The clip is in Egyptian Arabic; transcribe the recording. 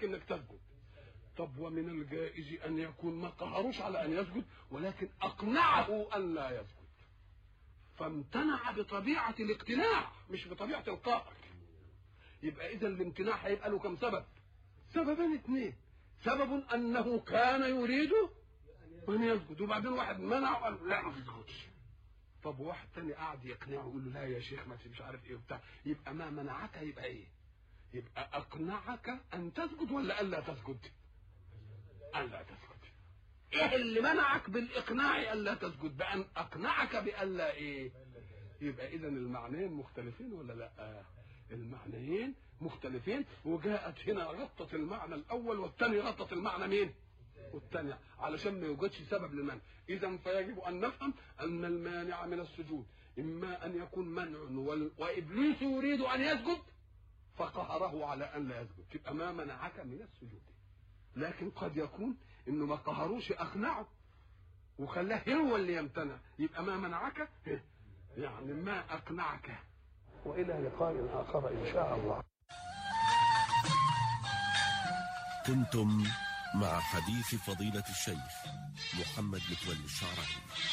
منعك انك تسجد طب ومن الجائز ان يكون ما قهروش على ان يسجد ولكن اقنعه ان لا يسجد فامتنع بطبيعه الاقتناع مش بطبيعه القهر يبقى اذا الامتناع هيبقى له كم سبب سببين اثنين سبب انه كان يريد ان يسجد وبعدين واحد منع وقال لا ما تسجدش طب واحد تاني قاعد يقنعه يقول له لا يا شيخ ما مش عارف ايه وبتاع يبقى ما منعك يبقى ايه يبقى اقنعك ان تسجد ولا الا تسجد الا تسجد ايه اللي منعك بالاقناع الا تسجد بان اقنعك بالا ايه يبقى اذا المعنيين مختلفين ولا لا المعنيين مختلفين وجاءت هنا غطت المعنى الاول والثاني غطت المعنى مين والثانية علشان ما يوجدش سبب للمنع إذا فيجب أن نفهم أن المانع من السجود إما أن يكون منع وال- وإبليس يريد أن يسجد فقهره على أن لا يسجد تبقى ما منعك من السجود لكن قد يكون إنه ما قهروش أقنعه وخلاه هو اللي يمتنع يبقى ما منعك يعني ما أقنعك وإلى لقاء آخر إن شاء الله كنتم مع حديث فضيلة الشيخ محمد متولي الشعراني